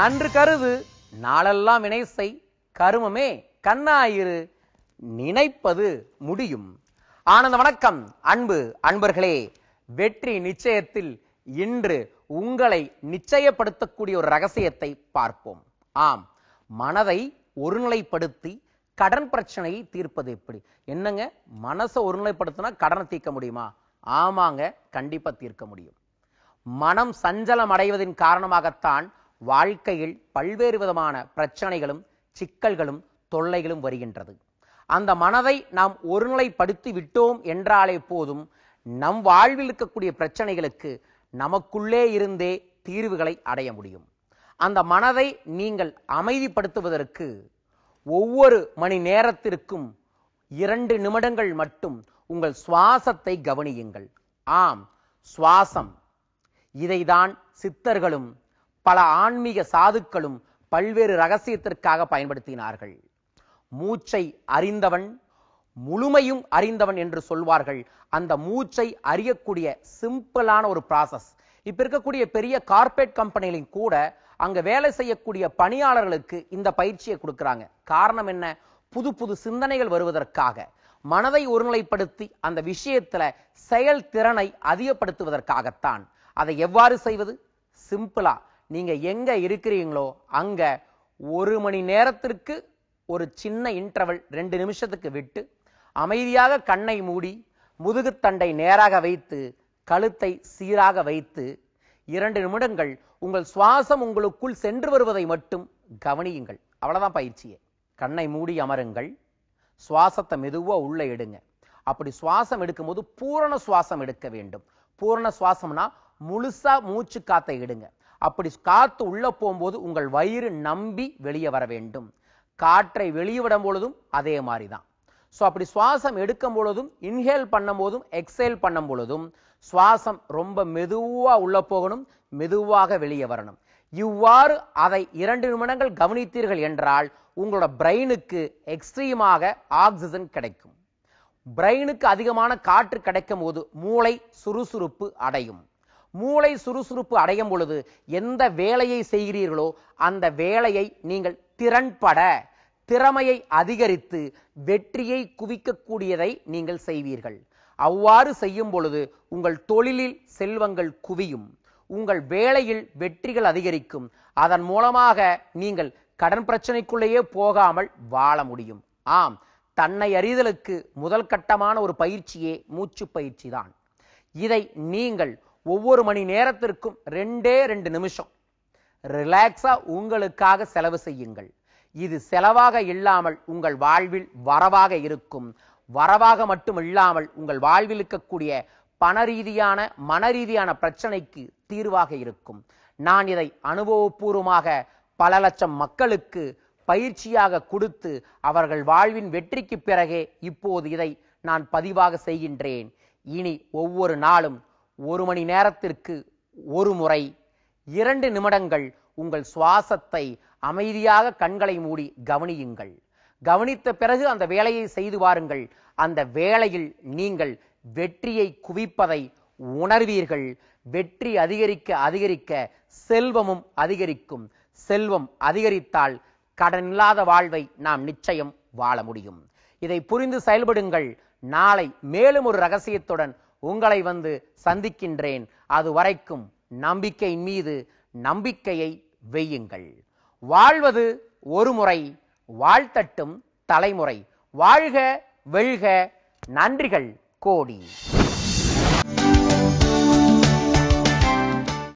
நன்று கருது நாளெல்லாம் வினை செய் கருமமே கண்ணாயிரு நினைப்பது முடியும் ஆனந்த வணக்கம் அன்பு அன்பர்களே வெற்றி நிச்சயத்தில் இன்று உங்களை நிச்சயப்படுத்தக்கூடிய ஒரு ரகசியத்தை பார்ப்போம் ஆம் மனதை ஒருநிலைப்படுத்தி கடன் பிரச்சனையை தீர்ப்பது எப்படி என்னங்க மனசை ஒருநிலைப்படுத்தினா கடனை தீர்க்க முடியுமா ஆமாங்க கண்டிப்பா தீர்க்க முடியும் மனம் சஞ்சலம் அடைவதின் காரணமாகத்தான் வாழ்க்கையில் பல்வேறு விதமான பிரச்சனைகளும் சிக்கல்களும் தொல்லைகளும் வருகின்றது அந்த மனதை நாம் ஒருநிலைப்படுத்தி விட்டோம் என்றாலே போதும் நம் வாழ்வில் இருக்கக்கூடிய பிரச்சனைகளுக்கு நமக்குள்ளே இருந்தே தீர்வுகளை அடைய முடியும் அந்த மனதை நீங்கள் அமைதிப்படுத்துவதற்கு ஒவ்வொரு மணி நேரத்திற்கும் இரண்டு நிமிடங்கள் மட்டும் உங்கள் சுவாசத்தை கவனியுங்கள் ஆம் சுவாசம் இதைதான் சித்தர்களும் பல ஆன்மீக சாதுக்களும் பல்வேறு ரகசியத்திற்காக பயன்படுத்தினார்கள் மூச்சை அறிந்தவன் முழுமையும் அறிந்தவன் என்று சொல்வார்கள் அந்த மூச்சை அறியக்கூடிய சிம்பிளான ஒரு ப்ராசஸ் இப்ப இருக்கக்கூடிய பெரிய கார்ப்பரேட் கம்பெனிகளின் கூட அங்க வேலை செய்யக்கூடிய பணியாளர்களுக்கு இந்த பயிற்சியை கொடுக்கறாங்க காரணம் என்ன புது புது சிந்தனைகள் வருவதற்காக மனதை ஒருநிலைப்படுத்தி அந்த விஷயத்துல செயல்திறனை அதிகப்படுத்துவதற்காகத்தான் அதை எவ்வாறு செய்வது சிம்பிளா நீங்க எங்க இருக்கிறீங்களோ அங்க ஒரு மணி நேரத்திற்கு ஒரு சின்ன இன்டர்வல் ரெண்டு நிமிஷத்துக்கு விட்டு அமைதியாக கண்ணை மூடி முதுகுத்தண்டை நேராக வைத்து கழுத்தை சீராக வைத்து இரண்டு நிமிடங்கள் உங்கள் சுவாசம் உங்களுக்குள் சென்று வருவதை மட்டும் கவனியுங்கள் அவ்வளவுதான் பயிற்சியே கண்ணை மூடி அமருங்கள் சுவாசத்தை மெதுவா உள்ள எடுங்க அப்படி சுவாசம் எடுக்கும்போது பூரண சுவாசம் எடுக்க வேண்டும் பூரண சுவாசம்னா முழுசா மூச்சு காத்தை எடுங்க அப்படி காத்து உள்ள போகும்போது உங்கள் வயிறு நம்பி வெளியே வர வேண்டும் காற்றை வெளியே விடும் பொழுதும் அதே மாதிரி தான் ஸோ அப்படி சுவாசம் எடுக்கும் பொழுதும் இன்ஹேல் பண்ணும் போதும் எக்ஸேல் பண்ணும் பொழுதும் சுவாசம் ரொம்ப மெதுவா உள்ள போகணும் மெதுவாக வெளியே வரணும் இவ்வாறு அதை இரண்டு நிமிடங்கள் கவனித்தீர்கள் என்றால் உங்களோட பிரெயினுக்கு எக்ஸ்ட்ரீமாக ஆக்சிஜன் கிடைக்கும் பிரெயினுக்கு அதிகமான காற்று கிடைக்கும் போது மூளை சுறுசுறுப்பு அடையும் மூளை சுறுசுறுப்பு அடையும் பொழுது எந்த வேலையை செய்கிறீர்களோ அந்த வேலையை நீங்கள் திறன்பட திறமையை அதிகரித்து வெற்றியை குவிக்கக்கூடியதை நீங்கள் செய்வீர்கள் அவ்வாறு செய்யும் பொழுது உங்கள் தொழிலில் செல்வங்கள் குவியும் உங்கள் வேலையில் வெற்றிகள் அதிகரிக்கும் அதன் மூலமாக நீங்கள் கடன் பிரச்சனைக்குள்ளேயே போகாமல் வாழ முடியும் ஆம் தன்னை அறிதலுக்கு முதல் கட்டமான ஒரு பயிற்சியே மூச்சு பயிற்சி தான் இதை நீங்கள் ஒவ்வொரு மணி நேரத்திற்கும் ரெண்டே ரெண்டு நிமிஷம் ரிலாக்ஸா உங்களுக்காக செலவு செய்யுங்கள் இது செலவாக இல்லாமல் உங்கள் வாழ்வில் வரவாக இருக்கும் வரவாக மட்டும் இல்லாமல் உங்கள் வாழ்வில் இருக்கக்கூடிய பண ரீதியான மன ரீதியான பிரச்சனைக்கு தீர்வாக இருக்கும் நான் இதை அனுபவபூர்வமாக பல லட்சம் மக்களுக்கு பயிற்சியாக கொடுத்து அவர்கள் வாழ்வின் வெற்றிக்கு பிறகே இப்போது இதை நான் பதிவாக செய்கின்றேன் இனி ஒவ்வொரு நாளும் ஒரு மணி நேரத்திற்கு ஒரு முறை இரண்டு நிமிடங்கள் உங்கள் சுவாசத்தை அமைதியாக கண்களை மூடி கவனியுங்கள் கவனித்த பிறகு அந்த வேலையை செய்து வாருங்கள் அந்த வேளையில் நீங்கள் வெற்றியை குவிப்பதை உணர்வீர்கள் வெற்றி அதிகரிக்க அதிகரிக்க செல்வமும் அதிகரிக்கும் செல்வம் அதிகரித்தால் கடன் இல்லாத வாழ்வை நாம் நிச்சயம் வாழ முடியும் இதை புரிந்து செயல்படுங்கள் நாளை மேலும் ஒரு ரகசியத்துடன் உங்களை வந்து சந்திக்கின்றேன் அது வரைக்கும் நம்பிக்கையின் மீது நம்பிக்கையை வெய்யுங்கள் வாழ்வது ஒரு முறை வாழ்த்தட்டும் தலைமுறை வாழ்க வெல்க நன்றிகள் கோடி